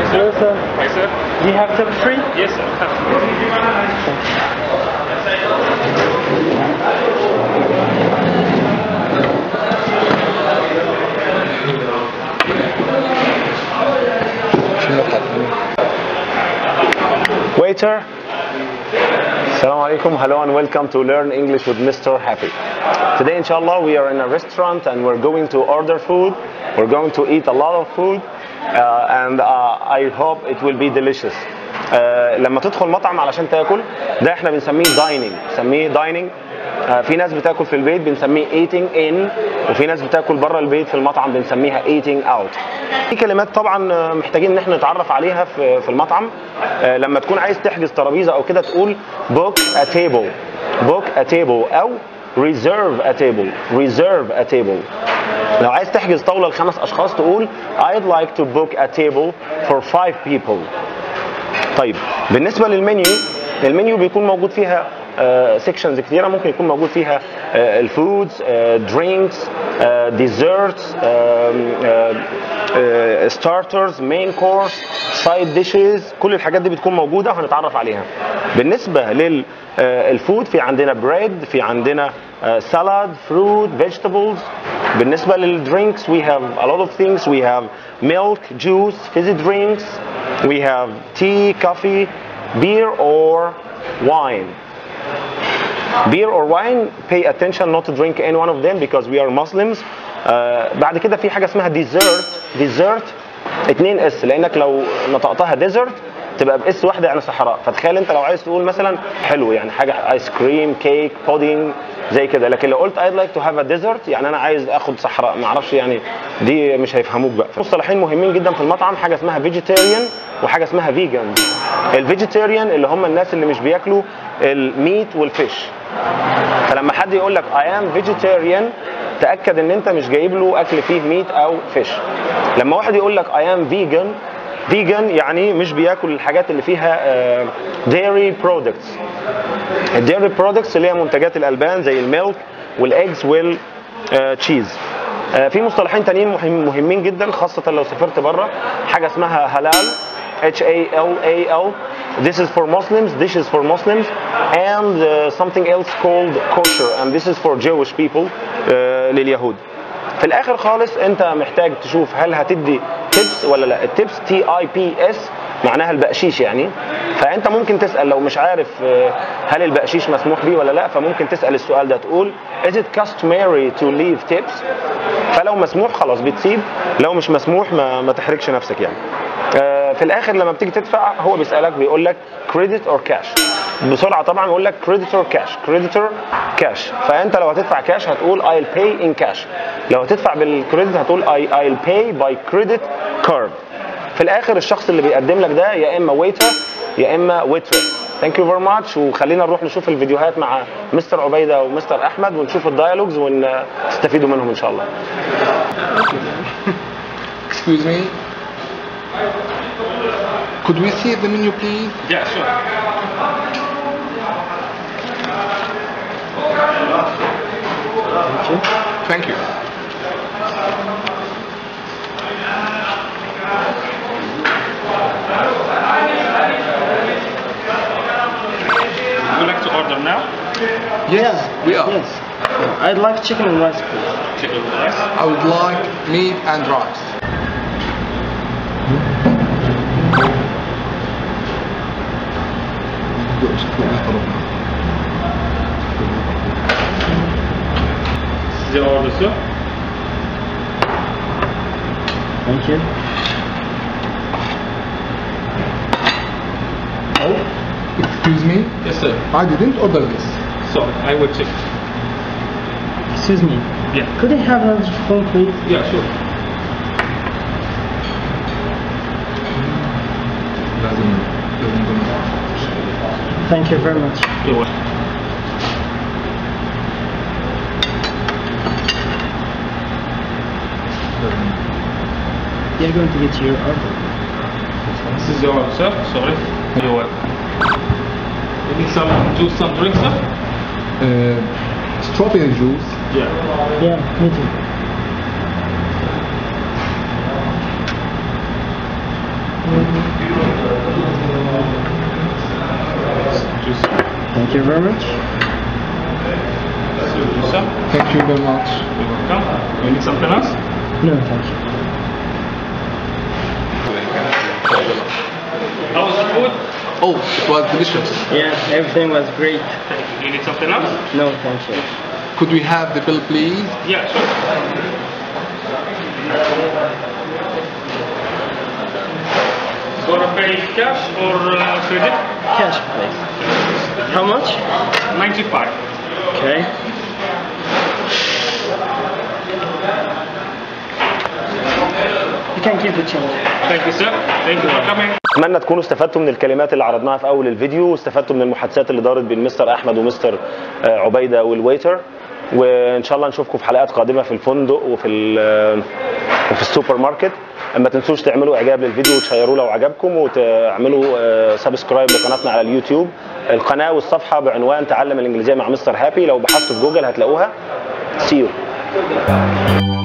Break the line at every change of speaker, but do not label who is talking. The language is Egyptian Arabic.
Hello, sir.
Hi, sir.
Do you have tip free?
Yes, sir.
Waiter. Assalamu alaikum. Hello and welcome to Learn English with Mr. Happy. Today, inshallah, we are in a restaurant and we're going to order food. We're going to eat a lot of food uh, and uh, I hope it will be delicious. Uh, لما تدخل مطعم علشان تاكل ده احنا بنسميه دايننج بنسميه دايننج في ناس بتاكل في البيت بنسميه eating in وفي ناس بتاكل بره البيت في المطعم بنسميها eating out في كلمات طبعا آه، محتاجين ان احنا نتعرف عليها في في المطعم آه، لما تكون عايز تحجز ترابيزه او كده تقول book a table book a table او reserve a table reserve a table لو عايز تحجز طاوله لخمس اشخاص تقول I'd like to book a table for five people طيب بالنسبه للمنيو المنيو بيكون موجود فيها سيكشنز كتيره ممكن يكون موجود فيها الفودز درينكس ديزرتس ستارترز مين كورس سايد ديشز كل الحاجات دي بتكون موجوده وهنتعرف عليها بالنسبه للفود في عندنا بريد في عندنا سالاد فروت فيجيتابلز بالنسبه للدرينكس we have a lot of things we have milk juice fizzy drinks we have tea coffee beer or wine beer or wine pay attention not to drink any one of them because we are Muslims آه بعد كده في حاجه اسمها dessert dessert اتنين اس لانك لو نطقتها ديزرت تبقى باس واحده يعني صحراء فتخيل انت لو عايز تقول مثلا حلو يعني حاجه ايس كريم كيك بودينج زي كده لكن لو قلت I'd like to have a dessert يعني انا عايز اخد صحراء ما اعرفش يعني دي مش هيفهموك بقى مصطلحين مهمين جدا في المطعم حاجه اسمها فيجيتيريان وحاجه اسمها فيجان الفيجيتيريان اللي هم الناس اللي مش بياكلوا الميت والفيش فلما حد يقول لك I am vegetarian تاكد ان انت مش جايب له اكل فيه ميت او فيش لما واحد يقول لك I am vegan فيجن يعني مش بياكل الحاجات اللي فيها ديري برودكتس الديري برودكتس اللي هي منتجات الالبان زي الميلك والايجز والتشيز في مصطلحين تانيين مهم مهمين جدا خاصة لو سافرت بره حاجة اسمها هلال H A L A L This is for Muslims, this is for Muslims and uh, something else called kosher and this is for Jewish people uh, لليهود في الاخر خالص انت محتاج تشوف هل هتدي تيبس ولا لا التيبس تي اي بي اس معناها البقشيش يعني فانت ممكن تسال لو مش عارف آه، هل البقشيش مسموح بيه ولا لا فممكن تسال السؤال ده تقول is it customary to leave tips فلو مسموح خلاص بتسيب لو مش مسموح ما, ما تحرجش نفسك يعني آه، في الاخر لما بتيجي تدفع هو بيسالك بيقول لك كريدت اور كاش بسرعه طبعا يقول لك كريدت اور كاش كريدت اور كاش فانت لو هتدفع كاش هتقول I'll pay in cash لو هتدفع بالكريدت هتقول I, I'll pay by credit card في الاخر الشخص اللي بيقدم لك ده يا اما ويتر يا اما ويترس ثانك يو فيري ماتش وخلينا نروح نشوف الفيديوهات مع مستر عبيده ومستر احمد ونشوف الديالوجز ونستفيدوا منهم ان شاء الله
Excuse me. Could we see the menu, please?
Yeah, sure.
Thank you.
Would you like to order now?
Yes, we are.
Yes. I'd like chicken and rice, please.
Chicken with rice.
I would like meat and rice.
This is the order, sir.
Thank you.
Excuse me.
Yes, sir.
I didn't order this.
So I will check.
Excuse me.
Yeah.
Could I have another phone, please?
Yeah, sure.
لازم لازم نقول.
Thank you very much.
You're welcome.
You're going to get your order.
This is your order, sir. Sorry. You're welcome. You need some juice, some drink, sir?
Uh, strawberry juice.
Yeah.
Yeah, me too. Thank you very much.
Sir,
Thank you very much.
you're welcome. You need something else?
No, thank you.
How was the food?
Oh, it was delicious.
Yeah, everything was great.
You need something else?
No, thank you.
Could we have the bill, please?
Yeah, sure. Gonna pay cash or uh, credit?
Cash, please. How much?
95.
Okay. You can keep the change.
Thank you, sir. Thank you for coming.
اتمنى تكونوا استفدتوا من الكلمات اللي عرضناها في اول الفيديو واستفدتوا من المحادثات اللي دارت بين مستر احمد ومستر آه، عبيده والويتر وان شاء الله نشوفكم في حلقات قادمه في الفندق وفي ال- وفي السوبر ماركت ما تنسوش تعملوا اعجاب للفيديو وتشيروه لو عجبكم وتعملوا سبسكرايب لقناتنا على اليوتيوب القناه والصفحه بعنوان تعلم الانجليزيه مع مستر هابي لو بحثتوا في جوجل هتلاقوها سي يو